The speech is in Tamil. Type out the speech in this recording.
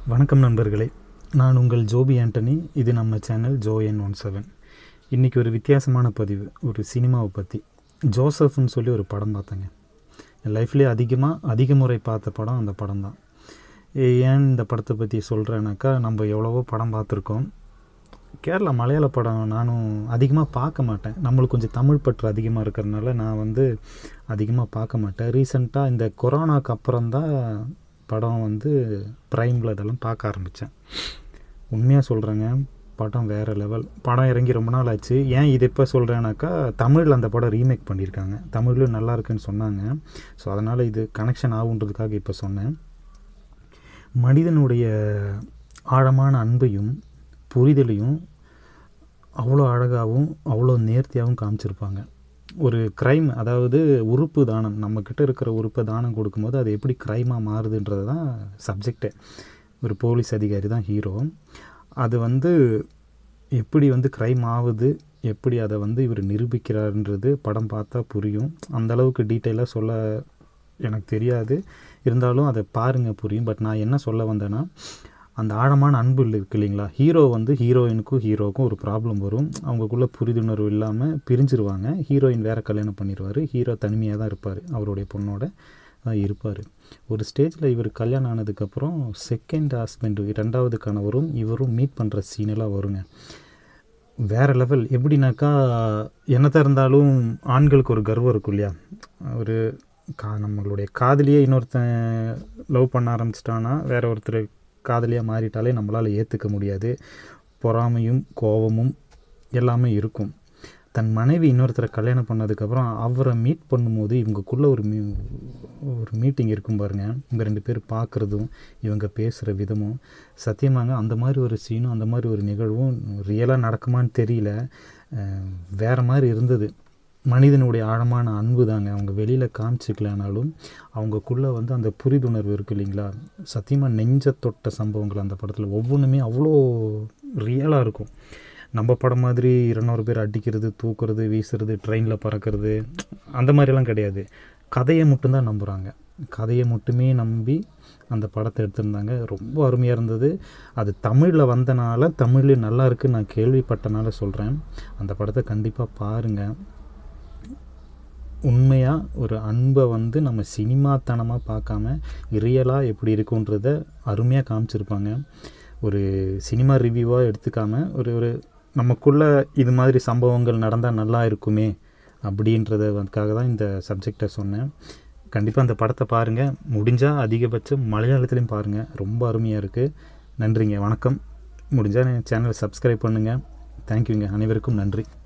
வணக்கம் நண்பர்களே நான் உங்கள் ஜோபி ஆண்டனி இது நம்ம சேனல் ஜோ என் ஒன் செவன் இன்றைக்கி ஒரு வித்தியாசமான பதிவு ஒரு சினிமாவை பற்றி ஜோசப்னு சொல்லி ஒரு படம் பார்த்தேங்க என் லைஃப்லேயே அதிகமாக அதிக முறை பார்த்த படம் அந்த படம் தான் ஏன் இந்த படத்தை பற்றி சொல்கிறேன்னாக்கா நம்ம எவ்வளவோ படம் பார்த்துருக்கோம் கேரளா மலையாள படம் நானும் அதிகமாக பார்க்க மாட்டேன் நம்மளுக்கு கொஞ்சம் தமிழ் பற்று அதிகமாக இருக்கிறதுனால நான் வந்து அதிகமாக பார்க்க மாட்டேன் ரீசெண்டாக இந்த கொரோனாக்கு அப்புறம் தான் படம் வந்து ப்ரைமில் இதெல்லாம் பார்க்க ஆரம்பித்தேன் உண்மையாக சொல்கிறேங்க படம் வேறு லெவல் படம் இறங்கி ரொம்ப நாள் ஆச்சு ஏன் இது எப்போ சொல்கிறேன்னாக்கா தமிழில் அந்த படம் ரீமேக் பண்ணியிருக்காங்க தமிழும் நல்லா இருக்குன்னு சொன்னாங்க ஸோ அதனால் இது கனெக்ஷன் ஆகுன்றதுக்காக இப்போ சொன்னேன் மனிதனுடைய ஆழமான அன்பையும் புரிதலையும் அவ்வளோ அழகாகவும் அவ்வளோ நேர்த்தியாகவும் காமிச்சிருப்பாங்க ஒரு க்ரைம் அதாவது உறுப்பு தானம் நம்மக்கிட்ட இருக்கிற உறுப்பை தானம் கொடுக்கும்போது அது எப்படி க்ரைமாக மாறுதுன்றது தான் சப்ஜெக்டே ஒரு போலீஸ் அதிகாரி தான் ஹீரோ அது வந்து எப்படி வந்து க்ரைம் ஆகுது எப்படி அதை வந்து இவர் நிரூபிக்கிறாருன்றது படம் பார்த்தா புரியும் அந்த அளவுக்கு டீட்டெயிலாக சொல்ல எனக்கு தெரியாது இருந்தாலும் அதை பாருங்கள் புரியும் பட் நான் என்ன சொல்ல வந்தேன்னா அந்த ஆழமான அன்பு இருக்கு இல்லைங்களா ஹீரோ வந்து ஹீரோயினுக்கும் ஹீரோவுக்கும் ஒரு ப்ராப்ளம் வரும் அவங்களுக்குள்ள புரிதுணர்வு இல்லாமல் பிரிஞ்சிருவாங்க ஹீரோயின் வேறு கல்யாணம் பண்ணிடுவார் ஹீரோ தனிமையாக தான் இருப்பார் அவருடைய பொண்ணோட தான் இருப்பார் ஒரு ஸ்டேஜில் இவர் கல்யாணம் ஆனதுக்கப்புறம் செகண்ட் ஹஸ்பண்டு ரெண்டாவது கணவரும் இவரும் மீட் பண்ணுற சீனெல்லாம் வருங்க வேறு லெவல் எப்படின்னாக்கா என்னதான் இருந்தாலும் ஆண்களுக்கு ஒரு கர்வம் இருக்கும் இல்லையா ஒரு கா நம்மளுடைய காதலியே இன்னொருத்தன் லவ் பண்ண ஆரம்பிச்சிட்டான்னா வேற ஒருத்தர் காதலியாக மாறிட்டாலே நம்மளால் ஏற்றுக்க முடியாது பொறாமையும் கோபமும் எல்லாமே இருக்கும் தன் மனைவி இன்னொருத்தரை கல்யாணம் பண்ணதுக்கப்புறம் அவரை மீட் பண்ணும்போது இவங்கக்குள்ளே ஒரு மீ ஒரு மீட்டிங் இருக்கும் பாருங்க இவங்க ரெண்டு பேர் பார்க்குறதும் இவங்க பேசுகிற விதமும் சத்தியமாங்க அந்த மாதிரி ஒரு சீனும் அந்த மாதிரி ஒரு நிகழ்வும் ரியலாக நடக்குமான்னு தெரியல வேறு மாதிரி இருந்தது மனிதனுடைய ஆழமான அன்பு தாங்க அவங்க வெளியில் காமிச்சிக்கலனாலும் அவங்கக்குள்ளே வந்து அந்த புரிதுணர்வு இருக்குது இல்லைங்களா சத்தியமாக நெஞ்ச தொட்ட சம்பவங்கள் அந்த படத்தில் ஒவ்வொன்றுமே அவ்வளோ ரியலாக இருக்கும் நம்ம படம் மாதிரி இருநூறு பேர் அடிக்கிறது தூக்குறது வீசுறது ட்ரெயினில் பறக்கிறது அந்த மாதிரிலாம் கிடையாது கதையை மட்டும்தான் நம்புகிறாங்க கதையை மட்டுமே நம்பி அந்த படத்தை எடுத்திருந்தாங்க ரொம்ப அருமையாக இருந்தது அது தமிழில் வந்தனால தமிழ் நல்லா இருக்குன்னு நான் கேள்விப்பட்டனால சொல்கிறேன் அந்த படத்தை கண்டிப்பாக பாருங்கள் உண்மையாக ஒரு அன்பை வந்து நம்ம சினிமாத்தனமாக பார்க்காம ரியலாக எப்படி இருக்குன்றத அருமையாக காமிச்சிருப்பாங்க ஒரு சினிமா ரிவ்யூவாக எடுத்துக்காமல் ஒரு ஒரு நமக்குள்ளே இது மாதிரி சம்பவங்கள் நடந்தால் நல்லா இருக்குமே அப்படின்றதுக்காக தான் இந்த சப்ஜெக்டை சொன்னேன் கண்டிப்பாக அந்த படத்தை பாருங்கள் முடிஞ்சால் அதிகபட்சம் மலையாளத்துலேயும் பாருங்கள் ரொம்ப அருமையாக இருக்குது நன்றிங்க வணக்கம் முடிஞ்சால் சேனலை சப்ஸ்கிரைப் பண்ணுங்கள் தேங்க்யூங்க அனைவருக்கும் நன்றி